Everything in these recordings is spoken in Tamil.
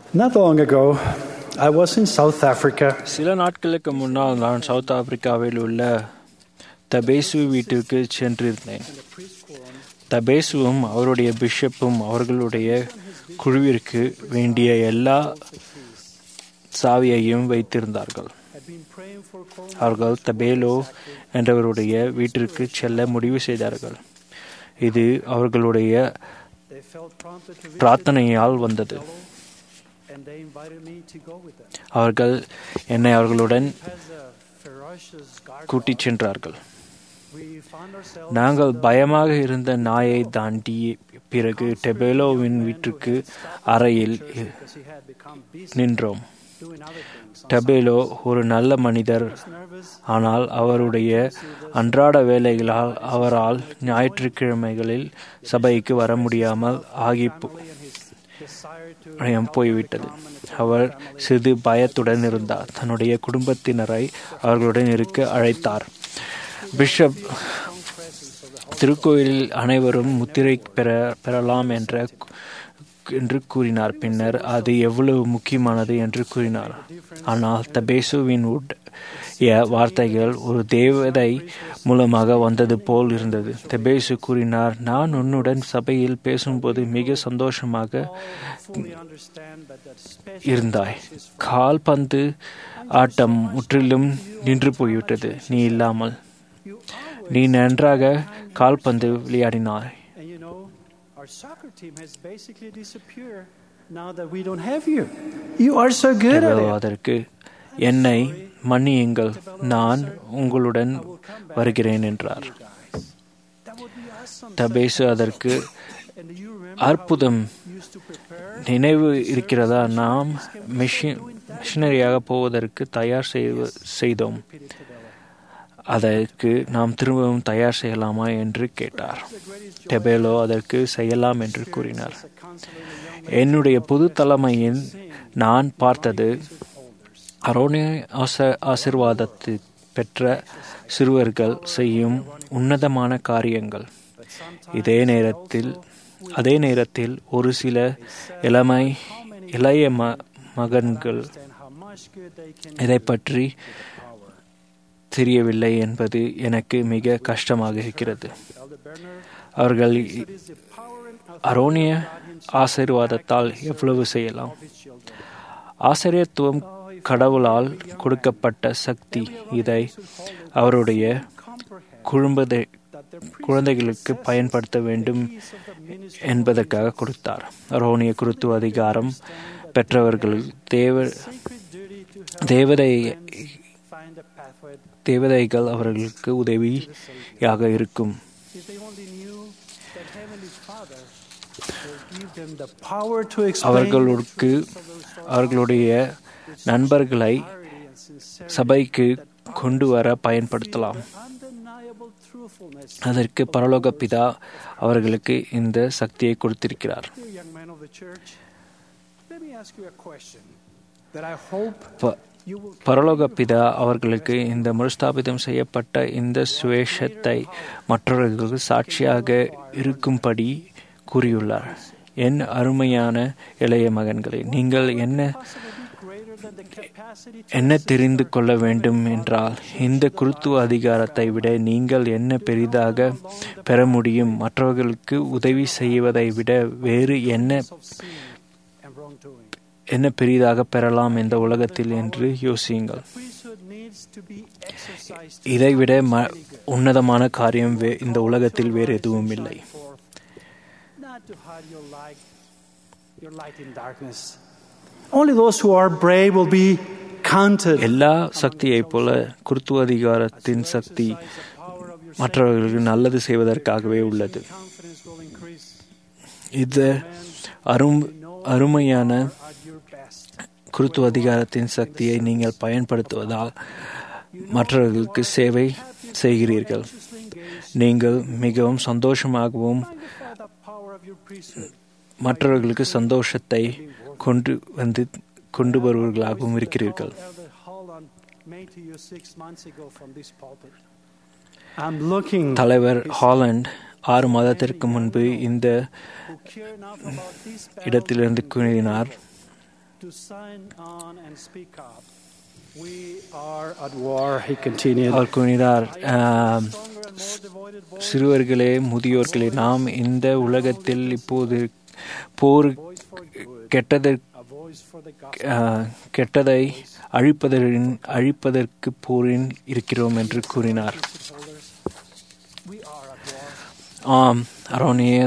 Not long ago, I was in South Africa. சில நாட்களுக்கு முன்னால் நான் சவுத் ஆப்பிரிக்காவில் உள்ள தபேசு வீட்டிற்கு சென்றிருந்தேன் தபேசுவும் அவருடைய பிஷப்பும் அவர்களுடைய குழுவிற்கு வேண்டிய எல்லா சாவியையும் வைத்திருந்தார்கள் அவர்கள் தபேலோ என்றவருடைய வீட்டிற்கு செல்ல முடிவு செய்தார்கள் இது அவர்களுடைய They felt prompted to visit பிரார்த்தனையால் வந்தது and they invited me to go with them. அவர்கள் என்னை அவர்களுடன் As a ferocious guard கூட்டிச் சென்றார்கள் we found ourselves நாங்கள் பயமாக இருந்த நாயை தாண்டி பிறகு டெபேலோவின் வீட்டுக்கு அறையில் because he had become busy நின்றோம் doing other things. டபேலோ ஒரு நல்ல மனிதர் Nervous, ஆனால் அவருடைய அன்றாட வேலைகளால் அவரால் ஞாயிற்றுக்கிழமைகளில் சபைக்கு வர முடியாமல் ஆகி போ- and his desire to பயம் போய்விட்டது அவர் சிறிது பயத்துடன் இருந்தார் தன்னுடைய குடும்பத்தினரை அவர்களுடன் இருக்க அழைத்தார் பிஷப் திருக்கோயிலில் அனைவரும் முத்திரை பெற பெறலாம் என்ற என்று கூறினார் பின்னர் அது எவ்வளவு முக்கியமானது என்று கூறினார் ஆனால் தபேசுவின் உடைய வார்த்தைகள் ஒரு தேவதை மூலமாக வந்தது போல் இருந்தது தபேசு கூறினார் நான் உன்னுடன் சபையில் பேசும்போது மிக சந்தோஷமாக fully understand that that special இருந்தாய் கால்பந்து ஆட்டம் முற்றிலும் நின்று போய்விட்டது நீ இல்லாமல் you always நீ நன்றாக கால்பந்து விளையாடினாய் and you know our soccer team has basically disappeared now that we don't have you. You are so good at it. அதற்கு என்னை மன்னியுங்கள் நான் உங்களுடன் வருகிறேன் என்றார் Guys, that would be awesome. தபேசு அதற்கு And do you remember அற்புதம் how we used to prepare? நினைவு இருக்கிறதா நாம் மிஷின் மிஷினரியாக போவதற்கு தயார் செய்வ- செய்தோம் அதற்கு நாம் திரும்பவும் தயார் செய்யலாமா என்று கேட்டார் டெபேலோ அதற்கு செய்யலாம் என்று கூறினார் என்னுடைய புது தலைமையில் நான் பார்த்தது அரோனிய ஆச ஆசிர்வாதத்தை பெற்ற சிறுவர்கள் செய்யும் உன்னதமான காரியங்கள் இதே நேரத்தில் அதே நேரத்தில் ஒரு சில இளமை இளைய ம மகன்கள் And how much good they can இதை பற்றி தெரியவில்லை என்பது எனக்கு மிக கஷ்டமாக இருக்கிறது Elder Bernard அவர்கள் is the power and அரோனிய ஆசீர்வாதத்தால் எவ்வளவு செய்யலாம் ஆசிரியத்துவம் கடவுளால் கொடுக்கப்பட்ட சக்தி இதை அவருடைய குழும்பதை குழந்தைகளுக்கு பயன்படுத்த வேண்டும் என்பதற்காக கொடுத்தார் அரோனிய குருத்துவ அதிகாரம் பெற்றவர்கள் தேவ duty to தேவதை find a pathway. தேவதைகள் அவர்களுக்கு உதவியாக இருக்கும் If they only knew that Heavenly Father will give them the power to explain அவர்களுக்கு அவர்களுடைய நண்பர்களை clarity and sincerity, சபைக்கு கொண்டு வர பயன்படுத்தலாம் undeniable truthfulness. அதற்கு பரலோக பிதா அவர்களுக்கு இந்த சக்தியை கொடுத்திருக்கிறார் Dear young man of the church, let me ask you a question that I hope ப- you will பரலோக பிதா அவர்களுக்கு இந்த மறுஸ்தாபிதம் செய்யப்பட்ட இந்த சுவேஷத்தை மற்றவர்களுக்கு சாட்சியாக இருக்கும்படி கூறியுள்ளார் என் அருமையான இளைய மகன்களே நீங்கள் என்ன possibly be greater than the capacity to என்ன தெரிந்து கொள்ள வேண்டும் என்றால் இந்த குருத்துவ அதிகாரத்தை விட நீங்கள் என்ன பெரிதாக பெற முடியும் மற்றவர்களுக்கு உதவி செய்வதை விட வேறு என்ன of sin and wrongdoing. என்ன பெரிதாக பெறலாம் இந்த உலகத்தில் என்று யோசியுங்கள் Priesthood needs to be exercised இதைவிட ம உன்னதமான காரியம் வே- இந்த உலகத்தில் வேறு எதுவும் இல்லை forth, not to hide your light, your light in darkness. Only those who are brave will be counted. எல்லா சக்தியைப் போல குருத்துவ அதிகாரத்தின் சக்தி மற்றவர்களுக்கு நல்லது செய்வதற்காகவே உள்ளது Confidence will increase இது அரும் அருமையான at your best. குருத்துவ அதிகாரத்தின் சக்தியை நீங்கள் பயன்படுத்துவதால் மற்றவர்களுக்கு சேவை செய்கிறீர்கள் நீங்கள் மிகவும் சந்தோஷமாகவும் Magnify the power of your priesthood. மற்றவர்களுக்கு சந்தோஷத்தை கொண்டு வந்து கொண்டு வருவர்களாகவும் இருக்கிறீர்கள் Elder Holland made to you six months ago from this pulpit. I'm looking தலைவர் ஹாலண்ட் ஆறு மாதத்திற்கு முன்பு இந்த who care enough about this இடத்திலிருந்து கூறினார் to sign on and speak up. We are at war, he continued. அவர் கூறினார் ஆம், Stronger and more devoted voice, சிறுவர்களே முதியோர்களே நாம் இந்த உலகத்தில் இப்போது போர் voice for good, கெட்டதை a voice for the gospel. ஆஹ், கெட்டதை அழிப்பதன் அழிப்பதற்கு போரின் இருக்கிறோம் என்று கூறினார் Holders, we are at war. ஆம் அரோனிய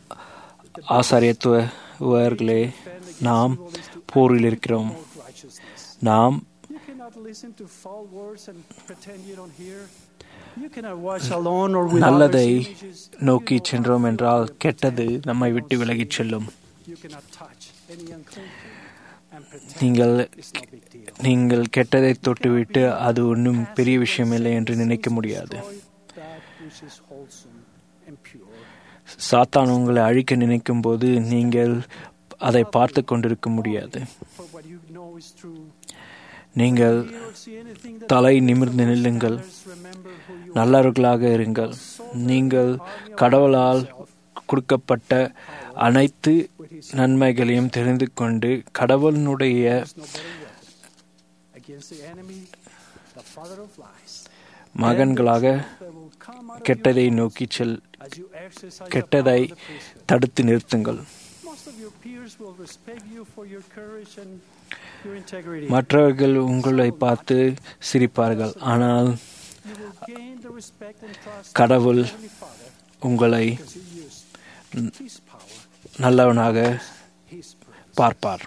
ஆசாரியத்துவர்களே நாம் போரில் இருக்கிறோம் Promote righteousness. நாம் You cannot listen to foul words and pretend you don't hear. You cannot watch alone or with நல்லதை others' images. நோக்கி You know சென்றோம் how to என்றால் feel கெட்டது pretend. நம்மை விட்டு விலகிச் செல்லும் You cannot touch any unclean thing and pretend நீங்கள் it's no big deal. நீங்கள் கெட்டதை தொட்டுவிட்டு அது ஒன்றும் பெரிய விஷயமில்லை என்று நினைக்க முடியாது Destroy that which is wholesome and pure. சாத்தான் உங்களை அழிக்க நினைக்கும் போது நீங்கள் அதை பார்த்து கொண்டிருக்க முடியாது For what you know is true. நீங்கள் Hear or see anything that தலை நிமிர்ந்து நில்லுங்கள் others remember who you நல்லவர்களாக இருங்கள் நீங்கள் கடவுளால் கொடுக்கப்பட்ட அனைத்து நன்மைகளையும் தெரிந்து கொண்டு கடவுளினுடைய is no better weapon against the enemy, the father of lies. மகன்களாக That will come out of கெட்டதை நோக்கி செல் as you exercise the கெட்டதை power of the priesthood. தடுத்து நிறுத்துங்கள் Most of your peers will respect you for your courage and your integrity. மற்றவர்கள் உங்களை பார்த்து சிரிப்பார்கள் ஆனால் You will gain the respect and trust கடவுள் of Heavenly Father உங்களை because you used His power, நல்லவனாக His purpose. பார்ப்பார்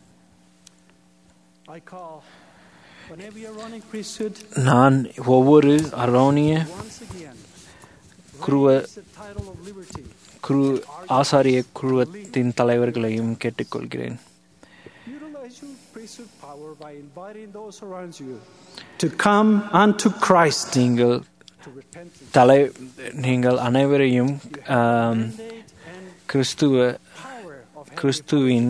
I call on every Aaronic priesthood நான் ஒவ்வொரு அரோனிய once again. குருவ Raise the title of liberty. குரு ஆசாரிய குழுவத்தின் தலைவர்களையும் கேட்டுக்கொள்கிறேன் Utilize your priesthood power by inviting those around you to come unto Christ நீங்கள் to repentance. தலை நீங்கள் அனைவரையும் ஆம், Mandate and கிறிஸ்துவ power of Heavenly கிறிஸ்துவின்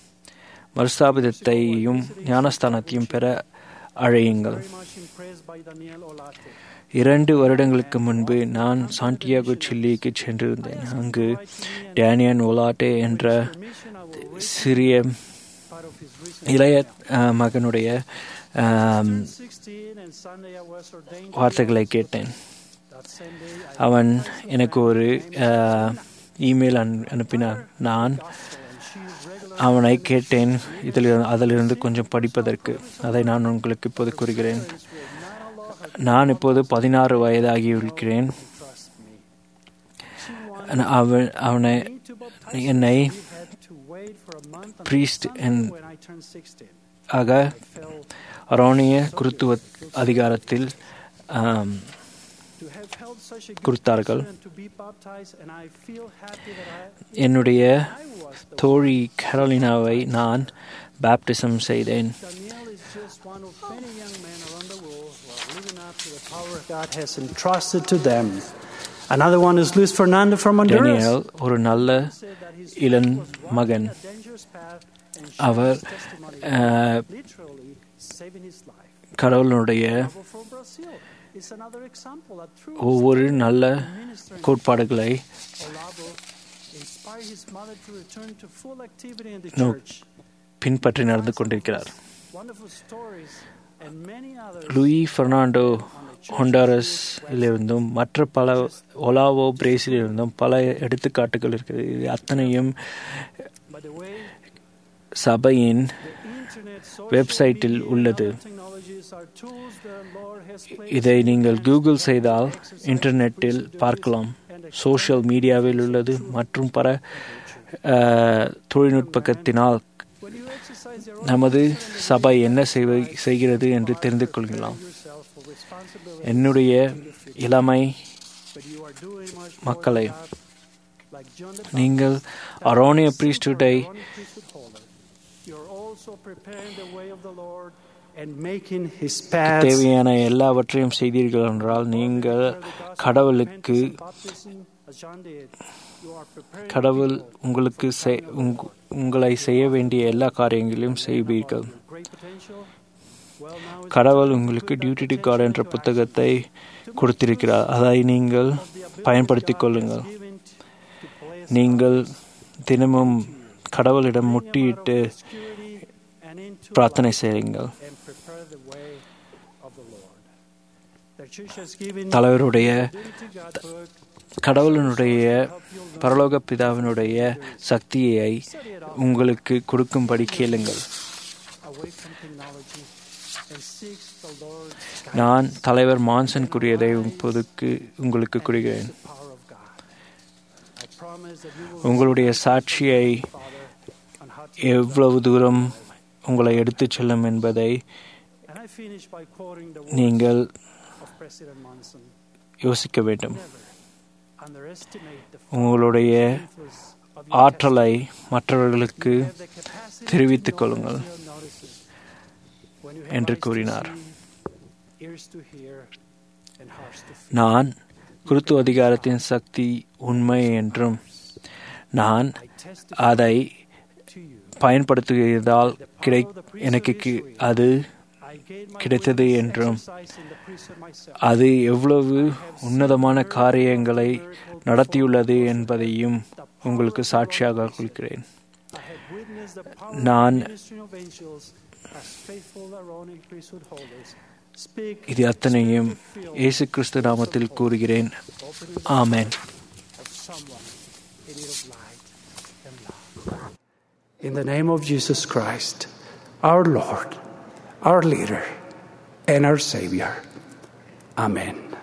மறுஸ்தாபிதத்தையும் ஞானஸ்தானத்தையும் பெற அழையுங்கள் very much impressed by Daniel Olate. இரண்டு வருடங்களுக்கு முன்பு நான் சாண்டியாகோ சில்லிக்கு சென்றிருந்தேன் அங்கு டேனியன் ஒலாட்டே என்ற Permission I will read சிறிய part of his recent இளைய அஹ், மகனுடைய ஆம், 16 and Sunday I was ordained. வார்த்தைகளை கேட்டேன் That same day I அவன் எனக்கு ஒரு அஹ், இமெயில் அனு அனுப்பினான் நான் gospel and she regularly அவனை கேட்டேன் இதில் அதிலிருந்து கொஞ்சம் படிப்பதற்கு அதை நான் உங்களுக்கு இப்போது கூறுகிறேன் will not allow her நான் இப்போது பதினாறு வயதாகி இருக்கிறேன் to trust me. She wanted அவன் அவனை me to baptize என்னை We had to wait for a month until priest Sunday and- when I turned 16. ஆக I felt அரோனிய குருத்துவ அதிகாரத்தில் ஆம், to have held such a good கொடுத்தார்கள் position and to be baptized, and I feel happy that I, என்னுடைய I was the தோழி கரோலினாவை நான் பேப்டிசம் செய்தேன் Daniel is just one of many young men around the world who are living up to the power God has entrusted to them. Another one is Luis Fernando from Honduras. Daniel ஒரு நல்ல said that his Ilan was walking மகன் a dangerous path and shared our his testimony, ah, literally saving his life. கடவுளுடைய Pablo from Brazil is another example that through ஒவ்வொரு நல்ல ministering கோட்பாடுகளை Olavo inspired his mother to return to full activity in the No. church. பின்பற்றி நடந்து கொண்டிருக்கிறார் Wonderful stories and many others Luis Fernando ஹொண்டாரஸிலிருந்தும் மற்ற பல ஒலாவோ பிரேசிலிருந்தும் பல எடுத்துக்காட்டுகள் இருக்கிறது இது அத்தனையும் by the way சபையின் the internet social வெப்சைட்டில் media, உள்ளது. and other technologies are tools the Lord has placed இதை in நீங்கள் hands கூகுள் that செய்தால் exercise இன்டர்நெட்டில் priesthood பார்க்கலாம் and extend சோஷியல் மீடியாவில் உள்ளது மற்றும் பல அஹ், தொழில்நுட்பத்தினால் When you exercise your own நமது priesthood and சபை believe என்ன in செய்வ Christ, செய்கிறது என்று you தெரிந்து are கொள்ளலாம் preparing yourself for responsibility என்னுடைய in the future. இளமை But you are doing much more மக்களே, than that. Like John the நீங்கள் Baptist, அரோனிய that priesthood-ஐ super Aaronic priesthood holder, you are also preparing the way of the Lord and making his paths தேவையான எல்லாவற்றையும் செய்தீர்கள் என்றால் நீங்கள் கடவுளுக்கு கடவுள் உங்களுக்கு செய்- உங்க- உங்களை செய்ய வேண்டிய எல்லா காரியங்களையும் செய்வீர்கள் கடவுள் உங்களுக்கு டியூட்டி டு காட் என்ற புத்தகத்தை கொடுத்திருக்கிறார் அதை நீங்கள் பயன்படுத்திக் கொள்ளுங்கள் நீங்கள் தினமும் கடவுளிடம் முட்டியிட்டு and into பிரார்த்தனை life செய்யுங்கள் and prepare the way of the Lord. The church has given தலைவருடைய Unity God book, கடவுளினுடைய பரலோக பிதாவினுடைய சக்தியை உங்களுக்கு கொடுக்கும்படி கேளுங்கள் away from technology and seeks the Lord's guidance, நான் தலைவர் மான்சன் கூறியதை இப்போதுக்கு உங்களுக்கு கூறுகிறேன் the power of God. I promise that you will உங்களுடைய சாட்சியை Father on how to எவ்வளவு தூரம் உங்களை எடுத்துச் செல்லும் என்பதை And I finish by quoting the words நீங்கள் of President Monson. யோசிக்க வேண்டும் Never underestimate the உங்களுடைய influence of your ஆற்றலை மற்றவர்களுக்கு You have the capacity தெரிவித்துக் to கொள்ளுங்கள் know and notice it. When you have என்று eyes to கூறினார். see, ears to hear, and hearts to feel. நான் குருத்து அதிகாரத்தின் சக்தி உண்மை என்றும் நான் I testify அதை to you. பயன்படுத்துகிறதால் கிடை எனக்கு கி- அது I gave my கிடைத்தது witness என்றும் exercise in the priesthood myself. அது எவ்வளவு உன்னதமான காரியங்களை நடத்தியுள்ளது என்பதையும் உங்களுக்கு சாட்சியாக கொடுக்கிறேன் I have witnessed the power நான் of the ministry of angels as faithful Aaronic priesthood holders speak இது அத்தனையும் spirit-filled இயேசு கிறிஸ்து நாமத்தில் கூறுகிறேன் opening the amen of someone in need of light and love. In the name of Jesus Christ, our Lord, our leader, and our Savior. Amen.